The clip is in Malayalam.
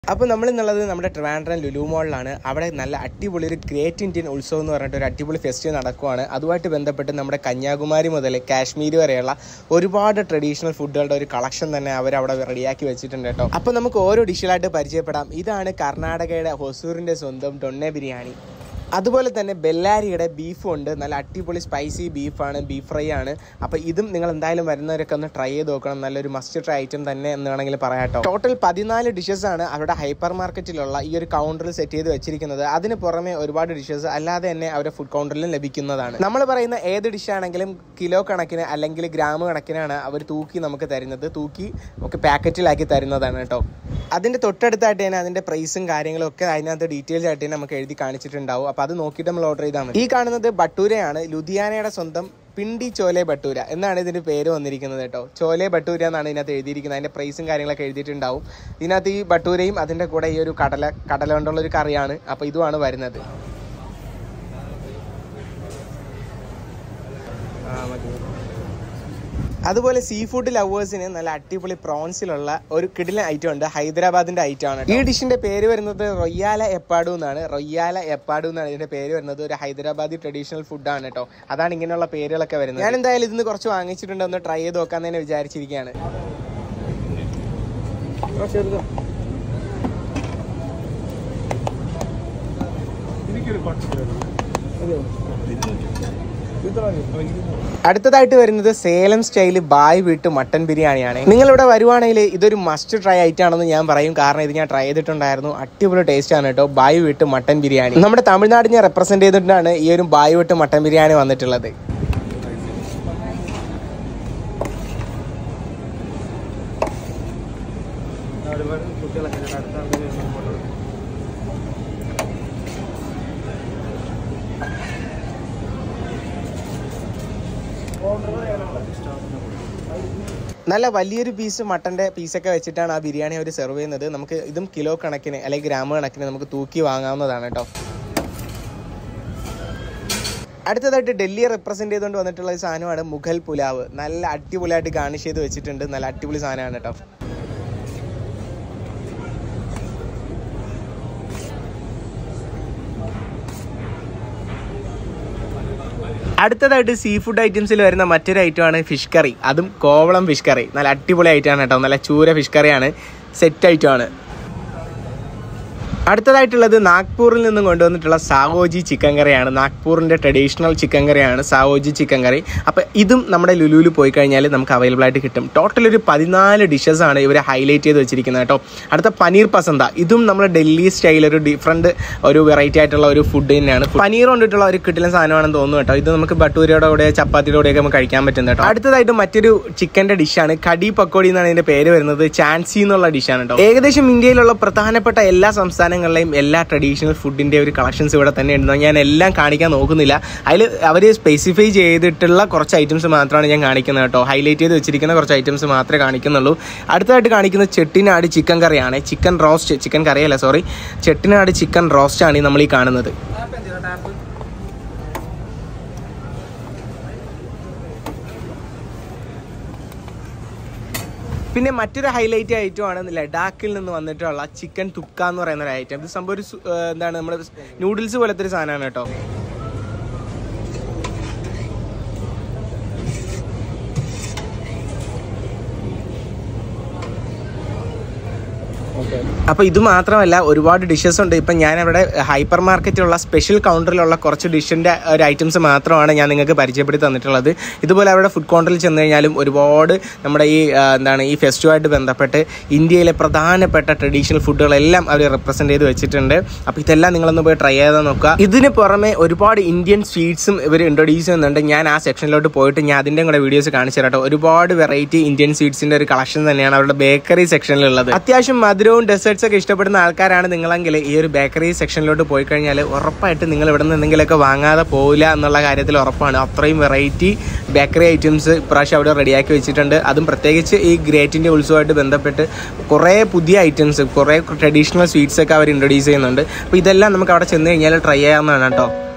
അപ്പോൾ നമ്മൾ എന്നുള്ളത് നമ്മുടെ ട്രിവാൻഡ്രം ലുലു മോളിലാണ് അവിടെ നല്ല അടിപൊളി ഒരു ഗ്രേറ്റ് ഇന്ത്യൻ ഉത്സവം എന്ന് പറഞ്ഞിട്ട് ഒരു അടിപൊളി ഫെസ്റ്റിവൽ നടക്കുവാണ് അതുമായിട്ട് ബന്ധപ്പെട്ട് നമ്മുടെ കന്യാകുമാരി മുതൽ കാശ്മീർ വരെയുള്ള ഒരുപാട് ട്രഡീഷണൽ ഫുഡുകളുടെ ഒരു കളക്ഷൻ തന്നെ അവർ അവിടെ റെഡിയാക്കി വെച്ചിട്ടുണ്ട് കേട്ടോ അപ്പോൾ നമുക്ക് ഓരോ ഡിഷിലായിട്ട് പരിചയപ്പെടാം ഇതാണ് കർണാടകയുടെ ഹൊസൂറിൻ്റെ സ്വന്തം ഡൊണ്ണെ ബിരിയാണി അതുപോലെ തന്നെ ബെല്ലാരിയുടെ ബീഫും ഉണ്ട് നല്ല അടിപൊളി സ്പൈസി ബീഫാണ് ബീഫ് ഫ്രൈ ആണ് അപ്പോൾ ഇതും നിങ്ങൾ എന്തായാലും വരുന്നവരൊക്കെ ഒന്ന് ട്രൈ ചെയ്ത് നോക്കണം നല്ലൊരു മസ്റ്റ് ട്രൈ ഐറ്റം തന്നെ എന്ന് വേണമെങ്കിൽ പറയാട്ടോ ടോട്ടൽ പതിനാല് ഡിഷസ് ആണ് അവരുടെ ഹൈപ്പർ മാർക്കറ്റിലുള്ള ഈ ഒരു കൗണ്ടറിൽ സെറ്റ് ചെയ്ത് വെച്ചിരിക്കുന്നത് അതിന് പുറമെ ഒരുപാട് ഡിഷസ് അല്ലാതെ തന്നെ അവരുടെ ഫുഡ് കൗണ്ടറിലും ലഭിക്കുന്നതാണ് നമ്മൾ പറയുന്ന ഏത് ഡിഷാണെങ്കിലും കിലോ കണക്കിന് അല്ലെങ്കിൽ ഗ്രാം കണക്കിനാണ് അവർ തൂക്കി നമുക്ക് തരുന്നത് തൂക്കി നമുക്ക് പാക്കറ്റിലാക്കി തരുന്നതാണ് കേട്ടോ അതിൻ്റെ തൊട്ടടുത്തായിട്ട് തന്നെ അതിൻ്റെ പ്രൈസും കാര്യങ്ങളും ഒക്കെ അതിനകത്ത് ഡീറ്റെയിൽസ് ആയിട്ട് തന്നെ നമുക്ക് എഴുതി കാണിച്ചിട്ടുണ്ടാവും അപ്പോൾ അത് നോക്കിയിട്ട് നമ്മൾ ഓർഡർ ചെയ്താൽ മതി ഈ കാണുന്നത് ബട്ടൂരയാണ് ലുധിയാനയുടെ സ്വന്തം പിണ്ടി ചോലെ ബട്ടൂര എന്നാണ് ഇതിന്റെ പേര് വന്നിരിക്കുന്നത് കേട്ടോ ചോലെ ബട്ടൂര എന്നാണ് ഇതിനകത്ത് എഴുതിയിരിക്കുന്നത് അതിന്റെ പ്രൈസും കാര്യങ്ങളൊക്കെ എഴുതിയിട്ടുണ്ടാവും ഇതിനകത്ത് ഈ ബട്ടൂരയും അതിന്റെ കൂടെ ഈ ഒരു കടല കടല കൊണ്ടുള്ള ഒരു കറിയാണ് അപ്പോൾ ഇതുമാണ് വരുന്നത് അതുപോലെ സീ ഫുഡ് ലവേഴ്സിന് നല്ല അടിപൊളി പ്രോൺസിലുള്ള ഒരു കിടിലൻ ഐറ്റം ഉണ്ട് ഹൈദരാബാദിന്റെ ഐറ്റം ആണ് ഈ ഡിഷിന്റെ പേര് വരുന്നത് റൊയ്യാല എപ്പാഡു എന്നാണ് റൊയ്യാല എപ്പാഡു എന്നാണ് ഇതിന്റെ പേര് വരുന്നത് ഒരു ഹൈദരാബാദി ട്രഡീഷണൽ ഫുഡാണ് കേട്ടോ അതാണ് ഇങ്ങനെയുള്ള പേരുകളൊക്കെ വരുന്നത് ഞാൻ എന്തായാലും ഇതിന് കുറച്ച് വാങ്ങിച്ചിട്ടുണ്ട് ഒന്ന് ട്രൈ ചെയ്ത് നോക്കാൻ തന്നെ വിചാരിച്ചിരിക്കുകയാണ് അടുത്തതായിട്ട് വരുന്നത് സേലം സ്റ്റൈല് ബായ് വീട്ട് മട്ടൻ ബിരിയാണിയാണ് നിങ്ങൾ ഇവിടെ വരുവാണെങ്കിൽ ഇതൊരു മസ്റ്റ് ട്രൈ ആയിട്ട് ആണെന്ന് ഞാൻ പറയും കാരണം ഇത് ഞാൻ ട്രൈ ചെയ്തിട്ടുണ്ടായിരുന്നു അടിപൊളി ടേസ്റ്റ് ആണ് കേട്ടോ ബായ് വീട്ട് മട്ടൻ ബിരിയാണി നമ്മുടെ തമിഴ്നാടിനെ റെപ്രസെന്റ് ചെയ്തിട്ടാണ് ഈ ഒരു ബായ് വീട്ട് മട്ടൻ ബിരിയാണി വന്നിട്ടുള്ളത് നല്ല വലിയൊരു പീസ് മട്ടന്റെ പീസൊക്കെ വെച്ചിട്ടാണ് ആ ബിരിയാണി അവർ സെർവ് ചെയ്യുന്നത് നമുക്ക് ഇതും കിലോ കണക്കിന് അല്ലെങ്കിൽ ഗ്രാം കണക്കിന് നമുക്ക് തൂക്കി വാങ്ങാവുന്നതാണ് കേട്ടോ അടുത്തതായിട്ട് ഡൽഹിയെ റെപ്രസെന്റ് ചെയ്തുകൊണ്ട് വന്നിട്ടുള്ള ഒരു സാധനമാണ് മുഘൽ പുലാവ് നല്ല അടിപൊളിയായിട്ട് ഗാർണിഷ് ചെയ്ത് വെച്ചിട്ടുണ്ട് നല്ല അടിപൊളി സാധനമാണ് കേട്ടോ അടുത്തതായിട്ട് സീ ഫുഡ് ഐറ്റംസിൽ വരുന്ന മറ്റൊരു ഐറ്റമാണ് ഫിഷ് കറി അതും കോവളം ഫിഷ് കറി നല്ല അടിപൊളി ഐറ്റമാണ് കേട്ടോ നല്ല ചൂര ഫിഷ് കറിയാണ് സെറ്റ് ഐറ്റമാണ് അടുത്തതായിട്ടുള്ളത് നാഗ്പൂരിൽ നിന്നും കൊണ്ടുവന്നിട്ടുള്ള സാവോജി ചിക്കൻ കറിയാണ് നാഗ്പൂരിൻ്റെ ട്രഡീഷണൽ ചിക്കൻ കറിയാണ് സാവോജി ചിക്കൻ കറി അപ്പോൾ ഇതും നമ്മുടെ ലുലുവിൽ പോയി കഴിഞ്ഞാൽ നമുക്ക് അവൈലബിൾ ആയിട്ട് കിട്ടും ടോട്ടൽ ഒരു പതിനാല് ഡിഷസ് ആണ് ഇവർ ഹൈലൈറ്റ് ചെയ്ത് വെച്ചിരിക്കുന്നത് കേട്ടോ അടുത്ത പനീർ പസന്ത ഇതും നമ്മുടെ ഡൽഹി സ്റ്റൈൽ ഒരു ഡിഫറെൻറ്റ് ഒരു വെറൈറ്റി ആയിട്ടുള്ള ഒരു ഫുഡ് തന്നെയാണ് പനീർ കൊണ്ടിട്ടുള്ള ഒരു കിട്ടിലെ സാധനമാണെന്ന് തോന്നുന്നു കേട്ടോ ഇത് നമുക്ക് ബട്ടൂരിയുടെ കൂടെ ചപ്പാത്തിയുടെ കൂടെയൊക്കെ നമുക്ക് കഴിക്കാൻ പറ്റും കേട്ടോ അടുത്തതായിട്ട് മറ്റൊരു ചിക്കൻ്റെ ഡിഷാണ് കടി പക്കോടി എന്നാണ് ഇതിൻ്റെ പേര് വരുന്നത് ചാൻസി എന്നുള്ള ഡിഷാണ് കേട്ടോ ഏകദേശം ഇന്ത്യയിലുള്ള പ്രധാനപ്പെട്ട എല്ലാ സംസ്ഥാനങ്ങളിലെയും എല്ലാ ട്രഡീഷണൽ ഫുഡിൻ്റെ ഒരു കളക്ഷൻസ് ഇവിടെ തന്നെ ഉണ്ട് ഞാൻ എല്ലാം കാണിക്കാൻ നോക്കുന്നില്ല അതിൽ അവർ സ്പെസിഫൈ ചെയ്തിട്ടുള്ള കുറച്ച് ഐറ്റംസ് മാത്രമാണ് ഞാൻ കാണിക്കുന്നത് കേട്ടോ ഹൈലൈറ്റ് ചെയ്ത് വെച്ചിരിക്കുന്ന കുറച്ച് ഐറ്റംസ് മാത്രമേ കാണിക്കുന്നുള്ളൂ അടുത്തതായിട്ട് കാണിക്കുന്നത് ചെട്ടിനാട് ചിക്കൻ കറിയാണ് ചിക്കൻ റോസ്റ്റ് ചിക്കൻ കറിയല്ല സോറി ചെട്ടിനാട് ചിക്കൻ റോസ്റ്റ് ആണ് നമ്മൾ ഈ കാണുന്നത് പിന്നെ മറ്റൊരു ഹൈലൈറ്റ് ഐറ്റമാണ് ലഡാക്കിൽ നിന്ന് വന്നിട്ടുള്ള ചിക്കൻ തുക്ക എന്ന് പറയുന്ന ഒരു ഐറ്റം ഇത് സംഭവം ഒരു സു- ഏഹ് എന്താണ് നമ്മുടെ നൂഡിൽസ് പോലത്തെ ഒരു സാധനമാണ് കേട്ടോ അപ്പോൾ ഇത് മാത്രമല്ല ഒരുപാട് ഡിഷസ് ഉണ്ട് ഇപ്പം ഞാൻ അവിടെ ഹൈപ്പർ മാർക്കറ്റിലുള്ള സ്പെഷ്യൽ കൗണ്ടറിലുള്ള കുറച്ച് ഡിഷിൻ്റെ ഒരു ഐറ്റംസ് മാത്രമാണ് ഞാൻ നിങ്ങൾക്ക് പരിചയപ്പെടുത്തി തന്നിട്ടുള്ളത് ഇതുപോലെ അവരുടെ ഫുഡ് കൗണ്ടറിൽ ചെന്ന് കഴിഞ്ഞാലും ഒരുപാട് നമ്മുടെ ഈ ആ, എന്താണ് ഈ ഫെസ്റ്റുമായിട്ട് ബന്ധപ്പെട്ട് ഇന്ത്യയിലെ പ്രധാനപ്പെട്ട ട്രഡീഷണൽ ഫുഡുകളെല്ലാം അവർ റെപ്രസെൻറ്റ് ചെയ്ത് വെച്ചിട്ടുണ്ട് അപ്പോൾ ഇതെല്ലാം നിങ്ങളൊന്ന് പോയി ട്രൈ ചെയ്താൽ നോക്കുക ഇതിന് പുറമെ ഒരുപാട് ഇന്ത്യൻ സ്വീറ്റ്സും ഇവർ ഇൻട്രൊഡ്യൂസ് ചെയ്യുന്നുണ്ട് ഞാൻ ആ സെക്ഷനിലോട്ട് പോയിട്ട് ഞാൻ അതിൻ്റെയും കൂടെ വീഡിയോസ് കാണിച്ചു തരാം കേട്ടോ ഒരുപാട് വെറൈറ്റി ഇന്ത്യൻ സ്വീറ്റ്സിൻ്റെ ഒരു കളക്ഷൻ തന്നെയാണ് അവരുടെ ബേക്കറി സെക്ഷനിലുള്ളത് അത്യാവശ്യം മധുരവും ഡെസേർട്സ് ഒക്കെ ഇഷ്ടപ്പെടുന്ന ആൾക്കാരാണ് നിങ്ങളെങ്കിൽ ഈ ഒരു ബേക്കറി സെക്ഷനിലോട്ട് പോയി കഴിഞ്ഞാൽ ഉറപ്പായിട്ട് നിങ്ങൾ ഇവിടെ നിന്ന് എന്തെങ്കിലുമൊക്കെ വാങ്ങാതെ പോകില്ല എന്നുള്ള കാര്യത്തിൽ ഉറപ്പാണ് അത്രയും വെറൈറ്റി ബേക്കറി ഐറ്റംസ് ഇപ്രാവശ്യം അവിടെ റെഡിയാക്കി വെച്ചിട്ടുണ്ട് അതും പ്രത്യേകിച്ച് ഈ ഗ്രേറ്റിൻ്റെ ഉത്സവമായിട്ട് ബന്ധപ്പെട്ട് കുറേ പുതിയ ഐറ്റംസ് കുറേ ട്രഡീഷണൽ സ്വീറ്റ്സ് ഒക്കെ അവർ ഇൻട്രൊഡ്യൂസ് ചെയ്യുന്നുണ്ട് അപ്പോൾ ഇതെല്ലാം നമുക്ക് അവിടെ ചെന്ന് കഴിഞ്ഞാൽ ട്രൈ ചെയ്യാവുന്നതാണ് കേട്ടോ